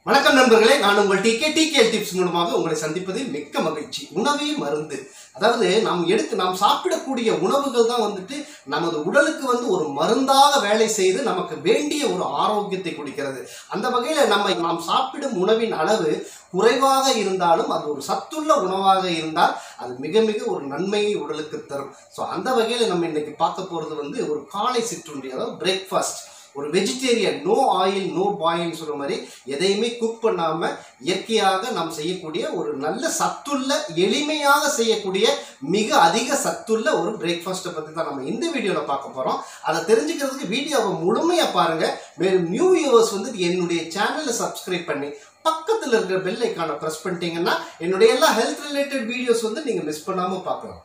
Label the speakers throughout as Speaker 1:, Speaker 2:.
Speaker 1: வணக்கம் நண்பர்களே நான் உங்கள் டிகே டிகே டிப்ஸ் மூலமாக உங்களை சந்திப்பதில் மிக்க மகிழ்ச்சி உணவே மருந்து அதாவது நாம் எடுத்து நாம் சாப்பிடக்கூடிய உணவுகள் தான் வந்துட்டு நமது உடலுக்கு வந்து ஒரு மருந்தாக வேலை செய்து நமக்கு வேண்டிய ஒரு ஆரோக்கியத்தை கொடுக்கிறது அந்த வகையில் நம்ம நாம் சாப்பிடும் உணவின் அளவு குறைவாக இருந்தாலும் அது ஒரு சத்துள்ள உணவாக இருந்தால் அது மிக மிக ஒரு நன்மையை உடலுக்கு தரும் ஸோ அந்த வகையில் நம்ம இன்னைக்கு பார்க்க போகிறது வந்து ஒரு காலை சிற்றுண்டி அதாவது பிரேக்ஃபாஸ்ட் ஒரு வெஜிடேரியன் நோ ஆயில் நோ பாயில்னு சொல்ற மாதிரி எதையுமே குக் பண்ணாம இயற்கையாக நாம் செய்யக்கூடிய ஒரு நல்ல சத்துள்ள எளிமையாக செய்யக்கூடிய மிக அதிக சத்துள்ள ஒரு பிரேக்ஃபாஸ்ட்டை பற்றி தான் நம்ம இந்த வீடியோவில் பார்க்க போகிறோம் அதை தெரிஞ்சுக்கிறதுக்கு வீடியோவை முழுமையாக பாருங்க மேலும் நியூ வியூவர்ஸ் வந்து என்னுடைய சேனலை சப்ஸ்கிரைப் பண்ணி பக்கத்தில் இருக்கிற பெல் ஐக்கானை ப்ரெஸ் பண்ணிட்டீங்கன்னா என்னுடைய எல்லா ஹெல்த் ரிலேட்டட் வீடியோஸ் வந்து நீங்கள் மிஸ் பண்ணாமல் பார்க்கலாம்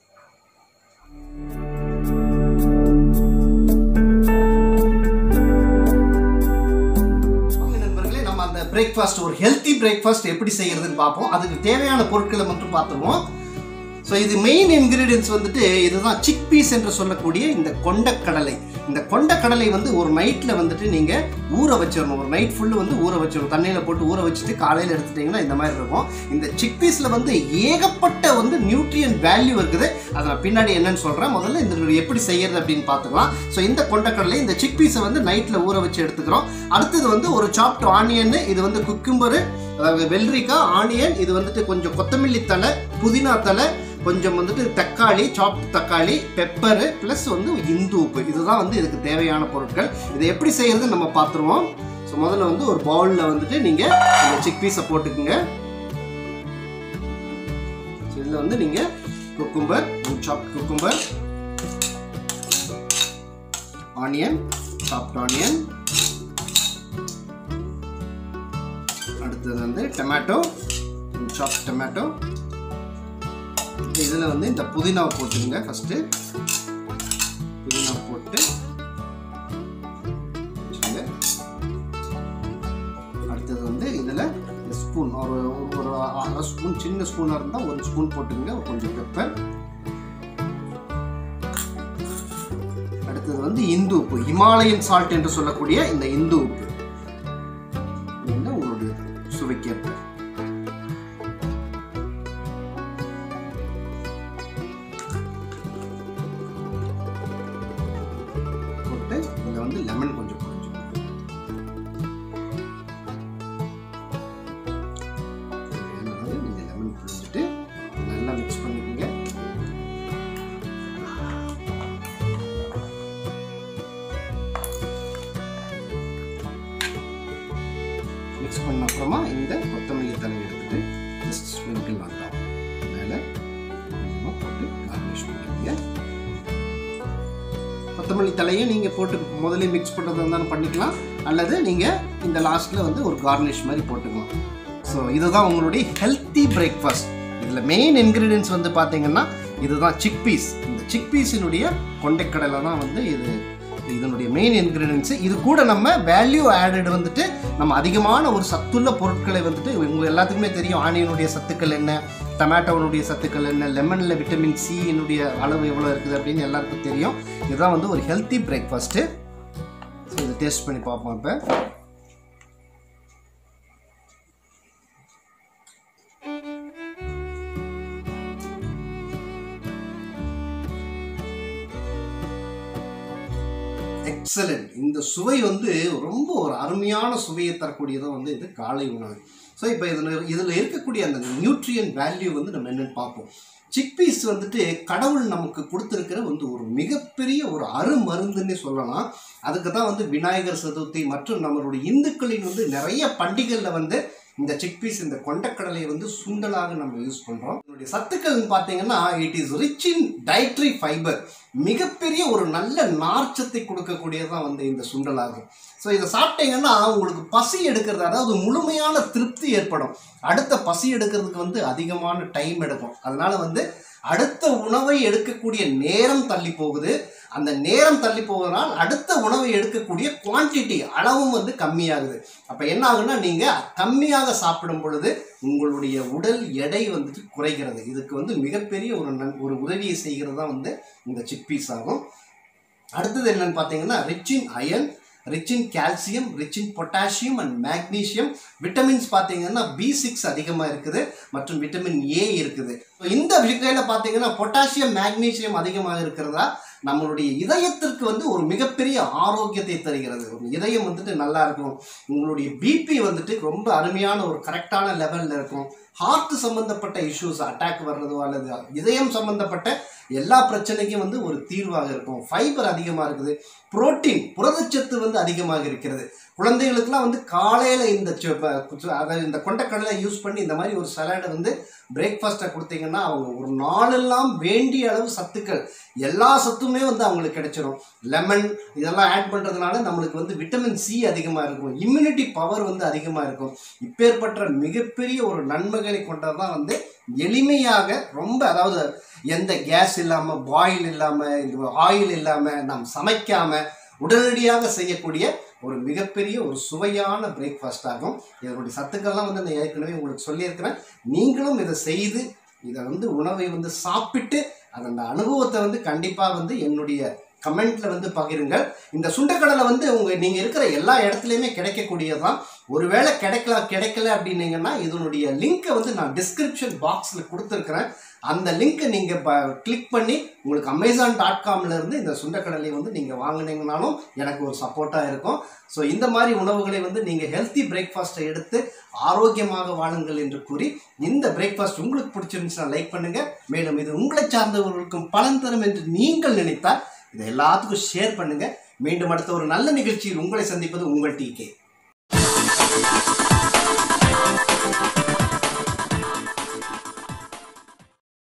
Speaker 1: வாங்க நண்பர்களே நம்ம அந்த பிரேக்ஃபாஸ்ட் ஒரு ஹெல்த்தி பிரேக்ஃபாஸ்ட் எப்படி செய்யறதுன்னு பார்ப்போம் அதுக்கு தேவையான பொருட்களை மட்டும் பார்த்துருவோம் ஸோ இது மெயின் இன்கிரீடியன்ஸ் வந்துட்டு இதுதான் சிக் பீஸ் என்று சொல்லக்கூடிய இந்த கொண்டக்கடலை இந்த கொண்டக்கடலை வந்து ஒரு நைட்டில் வந்துட்டு நீங்கள் ஊற வச்சிடணும் ஒரு நைட் ஃபுல்லு வந்து ஊற வச்சிடணும் தண்ணியில் போட்டு ஊற வச்சுட்டு காலையில் எடுத்துட்டிங்கன்னா இந்த மாதிரி இருக்கும் இந்த சிக் பீஸில் வந்து ஏகப்பட்ட வந்து நியூட்ரியன் வேல்யூ இருக்குது அதை நான் பின்னாடி என்னன்னு சொல்கிறேன் முதல்ல இந்த எப்படி செய்யறது அப்படின்னு பார்த்துக்கலாம் ஸோ இந்த கொண்டக்கடலை இந்த சிக் பீஸை வந்து நைட்டில் ஊற வச்சு எடுத்துக்கிறோம் அடுத்தது வந்து ஒரு சாப்ட் ஆனியன் இது வந்து குக்கும்பரு அதாவது வெள்ளரிக்காய் ஆனியன் இது வந்துட்டு கொஞ்சம் கொத்தமல்லி தலை புதினா தலை கொஞ்சம் வந்துட்டு தக்காளி சாப் தக்காளி பெப்பரு ப்ளஸ் வந்து இந்து உப்பு இதுதான் வந்து இதுக்கு தேவையான பொருட்கள் இதை எப்படி செய்யறது நம்ம பார்த்துருவோம் ஸோ முதல்ல வந்து ஒரு பவுலில் வந்துட்டு நீங்கள் இந்த சிக் பீஸை போட்டுக்குங்க ஸோ இதில் வந்து நீங்கள் குக்கும்பர் சாப் குக்கும்பர் ஆனியன் சாப்ட் ஆனியன் அடுத்தது வந்து டொமேட்டோ சாப் டொமேட்டோ இதில் வந்து இந்த புதினாவை போட்டுருங்க ஃபஸ்ட்டு புதினா போட்டு வச்சுருங்க அடுத்தது வந்து இதில் ஸ்பூன் ஒரு ஒரு அரை ஸ்பூன் சின்ன ஸ்பூனாக இருந்தால் ஒரு ஸ்பூன் போட்டுக்கோங்க கொஞ்சம் பெப்பர் அடுத்தது வந்து இந்து உப்பு ஹிமாலயன் சால்ட் என்று சொல்லக்கூடிய இந்த இந்து உப்பு இது வந்து உங்களுடைய சுவைக்கேற்ப போட்டு இதில் வந்து லெமன் கொஞ்சம் புரிஞ்சுக்கணும் அதனால நீங்கள் லெமன் புரிஞ்சுட்டு நல்லா மிக்ஸ் பண்ணிக்கோங்க மிக்ஸ் பண்ண அப்புறமா இந்த கொத்தமல்லி தலை எடுத்துட்டு ஜஸ்ட் ஸ்ப்ரிங்கிள் வந்தோம் மேலே கொஞ்சமாக போட்டு கார்னிஷ் பண்ணிக்கோங்க கொத்தமல்லி தலையும் நீங்கள் போட்டு முதல்ல மிக்ஸ் பண்ணுறதா இருந்தாலும் பண்ணிக்கலாம் அல்லது நீங்கள் இந்த லாஸ்ட்டில் வந்து ஒரு கார்னிஷ் மாதிரி போட்டுக்கலாம் ஸோ இதுதான் உங்களுடைய ஹெல்த்தி பிரேக்ஃபாஸ்ட் இதில் மெயின் இன்க்ரீடியன்ஸ் வந்து பார்த்தீங்கன்னா இதுதான் சிக் பீஸ் இந்த சிக் பீஸினுடைய கொண்டைக்கடலை தான் வந்து இது இதனுடைய மெயின் இன்க்ரீடியன்ஸு இது கூட நம்ம வேல்யூ ஆடட் வந்துட்டு நம்ம அதிகமான ஒரு சத்துள்ள பொருட்களை வந்துட்டு உங்கள் எல்லாத்துக்குமே தெரியும் ஆனியனுடைய சத்துக்கள் என்ன டொமேட்டோனுடைய சத்துக்கள் என்ன லெமனில் விட்டமின் சியினுடைய அளவு எவ்வளோ இருக்குது அப்படின்னு எல்லாருக்கும் தெரியும் இதுதான் வந்து ஒரு ஹெல்த்தி பிரேக்ஃபாஸ்ட்டு ஸோ இதை டேஸ்ட் பண்ணி பார்ப்போம் இப்போ எக்ஸலண்ட் இந்த சுவை வந்து ரொம்ப ஒரு அருமையான சுவையை தரக்கூடியதான் வந்து இது காலை உணவு ஸோ இப்போ இதில் இதில் இருக்கக்கூடிய அந்த நியூட்ரியன் வேல்யூ வந்து நம்ம என்னென்னு பார்ப்போம் சிக்பீஸ் வந்துட்டு கடவுள் நமக்கு கொடுத்துருக்கிற வந்து ஒரு மிகப்பெரிய ஒரு அருமருந்துன்னே சொல்லலாம் அதுக்கு தான் வந்து விநாயகர் சதுர்த்தி மற்றும் நம்மளுடைய இந்துக்களின் வந்து நிறைய பண்டிகைகளில் வந்து இந்த சிக்பீஸ் இந்த கொண்டக்கடலை வந்து சுண்டலாக நம்ம யூஸ் பண்ணுறோம் இதனுடைய சத்துக்கள்னு பார்த்தீங்கன்னா it is rich in dietary fibre மிகப்பெரிய ஒரு நல்ல நார்ச்சத்தை கொடுக்கக்கூடியதான் வந்து இந்த சுண்டலாகும் ஸோ இதை சாப்பிட்டீங்கன்னா உங்களுக்கு பசி எடுக்கிறது அதாவது முழுமையான திருப்தி ஏற்படும் அடுத்த பசி எடுக்கிறதுக்கு வந்து அதிகமான டைம் எடுக்கும் அதனால வந்து அடுத்த உணவை எடுக்கக்கூடிய நேரம் தள்ளி போகுது அந்த நேரம் தள்ளி போவதனால் அடுத்த உணவை எடுக்கக்கூடிய குவான்டிட்டி அளவும் வந்து கம்மியாகுது அப்போ என்ன ஆகுன்னா நீங்கள் கம்மியாக சாப்பிடும் பொழுது உங்களுடைய உடல் எடை வந்துட்டு குறைகிறது இதுக்கு வந்து மிகப்பெரிய ஒரு நன் ஒரு உதவியை செய்கிறது தான் வந்து இந்த சிக்பீஸ் ஆகும் அடுத்தது என்னன்னு பார்த்தீங்கன்னா rich in iron rich in calcium rich in potassium and magnesium vitamins பார்த்தீங்கன்னா பி சிக்ஸ் அதிகமாக இருக்குது மற்றும் விட்டமின் ஏ இருக்குது இந்த வகையில் பார்த்தீங்கன்னா பொட்டாசியம் மேக்னீசியம் அதிகமாக இருக்கிறதா நம்மளுடைய இதயத்திற்கு வந்து ஒரு மிகப்பெரிய ஆரோக்கியத்தை தருகிறது ஒரு இதயம் வந்துட்டு நல்லா இருக்கும் உங்களுடைய பிபி வந்துட்டு ரொம்ப அருமையான ஒரு கரெக்டான லெவலில் இருக்கும் ஹார்ட் சம்பந்தப்பட்ட இஷ்யூஸ் அட்டாக் வர்றதோ அல்லது இதயம் சம்பந்தப்பட்ட எல்லா பிரச்சனைக்கும் வந்து ஒரு தீர்வாக இருக்கும் ஃபைபர் அதிகமாக இருக்குது புரோட்டீன் புரதச்சத்து வந்து அதிகமாக இருக்கிறது குழந்தைகளுக்குலாம் வந்து காலையில் இந்த சு- ப- கு- அதாவது இந்த கொண்டக்கடலை யூஸ் பண்ணி இந்த மாதிரி ஒரு சலாடை வந்து பிரேக்ஃபாஸ்ட்டை கொடுத்தீங்கன்னா அவங்க ஒரு நாளெல்லாம் வேண்டிய அளவு சத்துக்கள் எல்லா சத்துமே வந்து அவங்களுக்கு கிடைச்சிரும் லெமன் இதெல்லாம் ஆட் பண்ணுறதுனால நம்மளுக்கு வந்து விட்டமின் சி அதிகமாக இருக்கும் இம்யூனிட்டி பவர் வந்து அதிகமாக இருக்கும் இப்பேற்பட்ட மிகப்பெரிய ஒரு நன்மைகளை கொண்டதான் வந்து எளிமையாக ரொம்ப அதாவது எந்த கேஸ் இல்லாமல் பாயில் இல்லாமல் இந்த ஆயில் இல்லாமல் நாம் சமைக்காமல் உடனடியாக செய்யக்கூடிய ஒரு மிகப்பெரிய ஒரு சுவையான பிரேக்ஃபாஸ்ட் ஆகும் இதனுடைய சத்துக்கள்லாம் வந்து நான் ஏற்கனவே உங்களுக்கு சொல்லியிருக்கிறேன் நீங்களும் இதை செய்து இதை வந்து உணவை வந்து சாப்பிட்டு அதன் அனுபவத்தை வந்து கண்டிப்பாக வந்து என்னுடைய கமெண்ட்ல வந்து பகிருங்கள் இந்த சுண்டக்கடலை வந்து உங்க நீங்க இருக்கிற எல்லா இடத்துலையுமே கிடைக்கக்கூடியதுதான் ஒருவேளை கிடைக்கல கிடைக்கல அப்படின்னீங்கன்னா இதனுடைய லிங்கை வந்து நான் டிஸ்கிரிப்ஷன் பாக்ஸில் கொடுத்துருக்கிறேன் அந்த லிங்கை நீங்கள் கிளிக் பண்ணி உங்களுக்கு அமேசான் டாட் காம்ல இருந்து இந்த சுண்டக்கடலையை வந்து நீங்கள் வாங்குனீங்கனாலும் எனக்கு ஒரு சப்போர்ட்டாக இருக்கும் ஸோ இந்த மாதிரி உணவுகளை வந்து நீங்கள் ஹெல்த்தி பிரேக்ஃபாஸ்ட்டை எடுத்து ஆரோக்கியமாக வாழுங்கள் என்று கூறி இந்த பிரேக்ஃபாஸ்ட் உங்களுக்கு பிடிச்சிருந்துச்சுன்னா லைக் பண்ணுங்க மேலும் இது உங்களை சார்ந்தவர்களுக்கும் பலன் தரும் என்று நீங்கள் நினைத்தால் இதை எல்லாத்துக்கும் ஷேர் பண்ணுங்க மீண்டும் அடுத்த ஒரு நல்ல நிகழ்ச்சியில் உங்களை சந்திப்பது உங்கள் டி